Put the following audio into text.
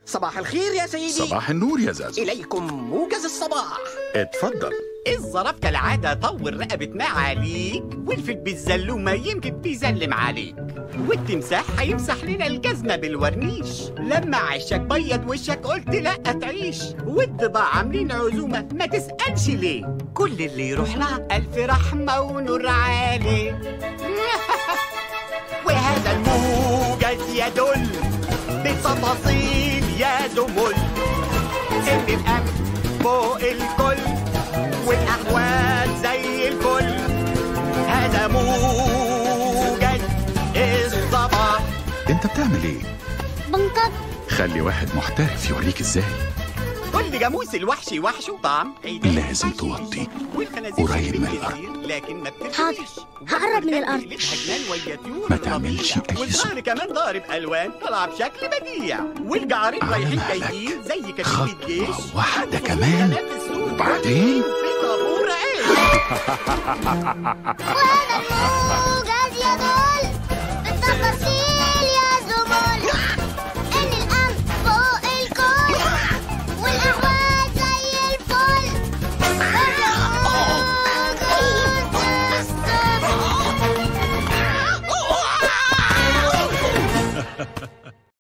صباح الخير يا سيدي صباح النور يا زازو إليكم موجز الصباح اتفضل الظرف كالعادة طول رقبة معاليك والفيل بالزلومة يمكن بيزلم عليك والتمساح هيمسح لنا الجزمة بالورنيش لما عشك بيض وشك قلت لا تعيش والضباع عاملين عزومة ما تسألش ليه كل اللي يروح لها ألف رحمة ونور عليه وهذا الموجز يدل بالتفاصيل يدمل ان الامن فوق الكل والاحوال زي الفل هذا موجز الصباح انت بتعمل ايه بنقض خلي واحد محترف يوريك ازاي كل جاموس الوحش وحشه طعم لازم توطي قريب من الأرض. لكن ما بترتويش حاضر. هقرب من الأرض. ما تعملش أي والظهر كمان ضارب الوان طلع بشكل بديع والجعارين على رايحين مهلك. جايين زي كتيب خطوة الجيش واحدة أبو كمان. سفيان في السوق. وبعدين؟ في طابور عيش موجز يدل بالتفاصيل